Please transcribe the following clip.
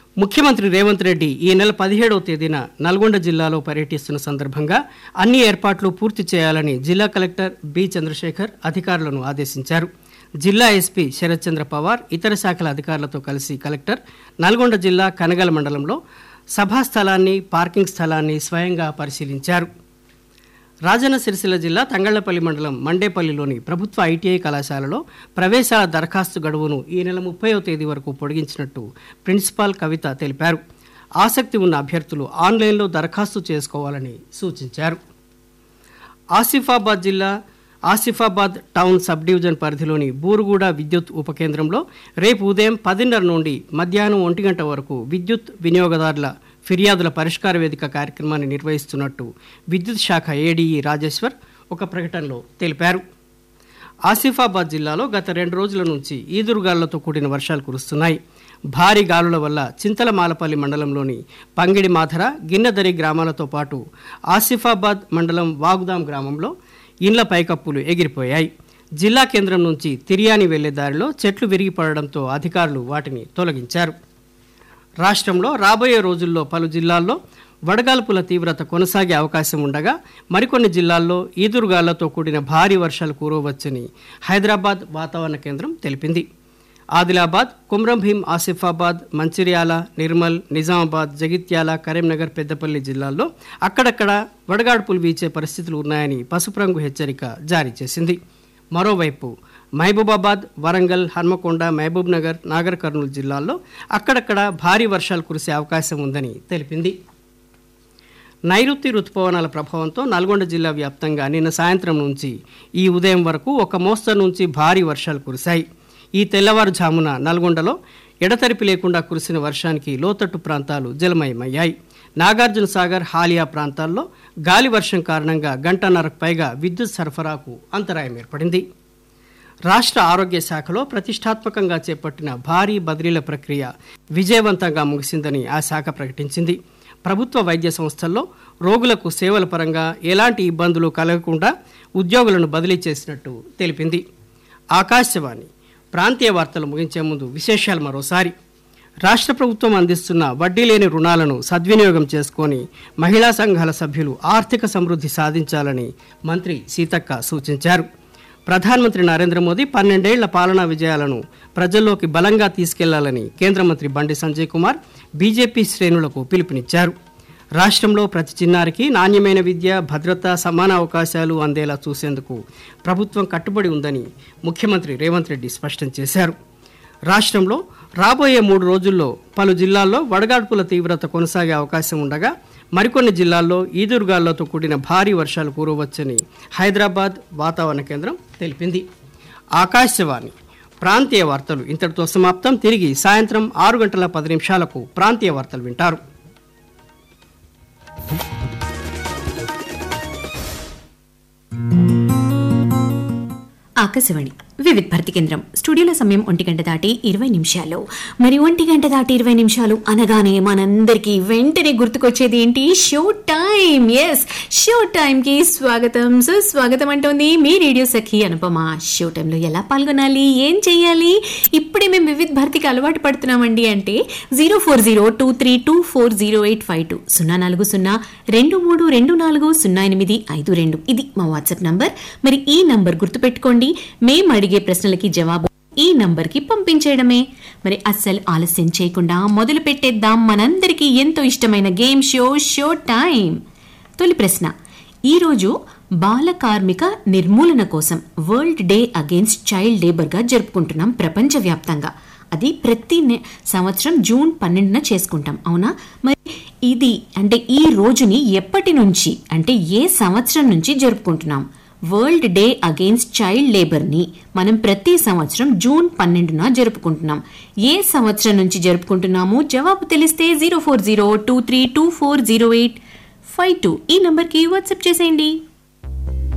ముఖ్యమంత్రి రేవంత్ రెడ్డి ఈ నెల పదిహేడవ తేదీన నల్గొండ జిల్లాలో పర్యటిస్తున్న సందర్భంగా అన్ని ఏర్పాట్లు పూర్తి చేయాలని జిల్లా కలెక్టర్ బి చంద్రశేఖర్ అధికారులను ఆదేశించారు జిల్లా ఎస్పీ శరత్ చంద్ర పవార్ ఇతర శాఖల అధికారులతో కలిసి కలెక్టర్ నల్గొండ జిల్లా కనగల మండలంలో సభా స్థలాన్ని పార్కింగ్ స్థలాన్ని స్వయంగా పరిశీలించారు రాజన్న సిరిసిల్ల జిల్లా తంగళ్లపల్లి మండలం మండేపల్లిలోని ప్రభుత్వ ఐటీఐ కళాశాలలో ప్రవేశాల దరఖాస్తు గడువును ఈ నెల ముప్పైవ తేదీ వరకు పొడిగించినట్టు ప్రిన్సిపాల్ కవిత తెలిపారు ఆసక్తి ఉన్న అభ్యర్థులు ఆన్లైన్లో దరఖాస్తు చేసుకోవాలని సూచించారు ఆసిఫాబాద్ జిల్లా ఆసిఫాబాద్ టౌన్ సబ్ డివిజన్ పరిధిలోని బూరుగుడ విద్యుత్ ఉపకేంద్రంలో రేపు ఉదయం పదిన్నర నుండి మధ్యాహ్నం ఒంటి గంట వరకు విద్యుత్ వినియోగదారుల ఫిర్యాదుల పరిష్కార వేదిక కార్యక్రమాన్ని నిర్వహిస్తున్నట్టు విద్యుత్ శాఖ ఏడీఈ రాజేశ్వర్ ఒక ప్రకటనలో తెలిపారు ఆసిఫాబాద్ జిల్లాలో గత రెండు రోజుల నుంచి ఈదురుగాలులతో కూడిన వర్షాలు కురుస్తున్నాయి భారీ గాలుల వల్ల చింతలమాలపల్లి మండలంలోని పంగిడి మాధర గిన్నెదరి గ్రామాలతో పాటు ఆసిఫాబాద్ మండలం వాగుదాం గ్రామంలో ఇండ్ల పైకప్పులు ఎగిరిపోయాయి జిల్లా కేంద్రం నుంచి తిరియాని వెళ్లే దారిలో చెట్లు విరిగిపడడంతో అధికారులు వాటిని తొలగించారు రాష్ట్రంలో రాబోయే రోజుల్లో పలు జిల్లాల్లో వడగాల్పుల తీవ్రత కొనసాగే అవకాశం ఉండగా మరికొన్ని జిల్లాల్లో ఈదురుగాళ్లతో కూడిన భారీ వర్షాలు కురవచ్చని హైదరాబాద్ వాతావరణ కేంద్రం తెలిపింది ఆదిలాబాద్ కుమ్రంభీం ఆసిఫాబాద్ మంచిర్యాల నిర్మల్ నిజామాబాద్ జగిత్యాల కరీంనగర్ పెద్దపల్లి జిల్లాల్లో అక్కడక్కడ వడగాడ్పులు వీచే పరిస్థితులు ఉన్నాయని పసుపు రంగు హెచ్చరిక జారీ చేసింది మరోవైపు మహబూబాబాద్ వరంగల్ హన్మకొండ మహబూబ్ నగర్ నాగర్ కర్నూలు జిల్లాల్లో అక్కడక్కడ భారీ వర్షాలు కురిసే అవకాశం ఉందని తెలిపింది నైరుతి రుతుపవనాల ప్రభావంతో నల్గొండ జిల్లా వ్యాప్తంగా నిన్న సాయంత్రం నుంచి ఈ ఉదయం వరకు ఒక మోస్తరు నుంచి భారీ వర్షాలు కురిశాయి ఈ తెల్లవారుజామున నల్గొండలో ఎడతెరిపి లేకుండా కురిసిన వర్షానికి లోతట్టు ప్రాంతాలు జలమయమయ్యాయి నాగార్జున సాగర్ హాలియా ప్రాంతాల్లో గాలి వర్షం కారణంగా గంటన్నరకు పైగా విద్యుత్ సరఫరాకు అంతరాయం ఏర్పడింది రాష్ట్ర ఆరోగ్య శాఖలో ప్రతిష్టాత్మకంగా చేపట్టిన భారీ బదిలీల ప్రక్రియ విజయవంతంగా ముగిసిందని ఆ శాఖ ప్రకటించింది ప్రభుత్వ వైద్య సంస్థల్లో రోగులకు సేవల పరంగా ఎలాంటి ఇబ్బందులు కలగకుండా ఉద్యోగులను బదిలీ చేసినట్టు తెలిపింది ఆకాశవాణి ప్రాంతీయ వార్తలు ముగించే ముందు విశేషాలు మరోసారి రాష్ట్ర ప్రభుత్వం అందిస్తున్న వడ్డీ లేని రుణాలను సద్వినియోగం చేసుకొని మహిళా సంఘాల సభ్యులు ఆర్థిక సమృద్ధి సాధించాలని మంత్రి సీతక్క సూచించారు ప్రధానమంత్రి నరేంద్ర మోదీ పన్నెండేళ్ల పాలనా విజయాలను ప్రజల్లోకి బలంగా తీసుకెళ్లాలని కేంద్ర మంత్రి బండి సంజయ్ కుమార్ బీజేపీ శ్రేణులకు పిలుపునిచ్చారు రాష్ట్రంలో ప్రతి చిన్నారికి నాణ్యమైన విద్య భద్రత సమాన అవకాశాలు అందేలా చూసేందుకు ప్రభుత్వం కట్టుబడి ఉందని ముఖ్యమంత్రి రేవంత్ రెడ్డి స్పష్టం చేశారు రాష్ట్రంలో రాబోయే మూడు రోజుల్లో పలు జిల్లాల్లో వడగాడ్పుల తీవ్రత కొనసాగే అవకాశం ఉండగా మరికొన్ని జిల్లాల్లో ఈదురుగాళ్లతో కూడిన భారీ వర్షాలు కురవచ్చని హైదరాబాద్ వాతావరణ కేంద్రం తెలిపింది ఆకాశవాణి ప్రాంతీయ వార్తలు ఇంతటితో సమాప్తం తిరిగి సాయంత్రం ఆరు గంటల పది నిమిషాలకు ప్రాంతీయ వార్తలు వింటారు ఆకాశవాణి వివిధ భర్తీ కేంద్రం స్టూడియోలో సమయం ఒంటి గంట దాటి ఇరవై నిమిషాలు మరి ఒంటి గంట దాటి ఇరవై నిమిషాలు అనగానే మనందరికీ వెంటనే గుర్తుకొచ్చేది ఏంటి show time yes show time కి స్వాగతం సుస్వాగతం అంటోంది మీ రేడియో సఖి అనుపమ షో టైంలో ఎలా పాల్గొనాలి ఏం చేయాలి ఇప్పుడే మేము వివిధ భర్తీకి అలవాటు పడుతున్నామండి అంటే zero four zero two three two four zero eight five two సున్నా నాలుగు సున్నా రెండు మూడు రెండు నాలుగు సున్నా ఎనిమిది ఐదు రెండు ఇది మా వాట్సాప్ నంబర్ మరి ఈ నంబర్ గుర్తుపెట్టుకోండి మేము అడిగే ప్రశ్నలకి జవాబు ఈ నంబర్ కి పంపించేయడమే మరి అస్సలు ఆలస్యం చేయకుండా మొదలు పెట్టేద్దాం మనందరికీ ఎంతో ఇష్టమైన గేమ్ షో షో టైం తొలి ప్రశ్న ఈరోజు బాల కార్మిక నిర్మూలన కోసం world day against child labour గా జరుపుకుంటున్నాం ప్రపంచవ్యాప్తంగా అది ప్రతి నె- సంవత్సరం జూన్ పన్నెండున చేసుకుంటాం అవునా మరి ఇది అంటే ఈ రోజుని ఎప్పటి నుంచి అంటే ఏ సంవత్సరం నుంచి జరుపుకుంటున్నాం world day against child labour ని మనం ప్రతి సంవత్సరం జూన్ పన్నెండున జరుపుకుంటున్నాం ఏ సంవత్సరం నుంచి జరుపుకుంటున్నాము జవాబు తెలిస్తే zero four zero two three two four zero eight five two ఈ నంబర్కి వాట్సాప్ చేసేయండి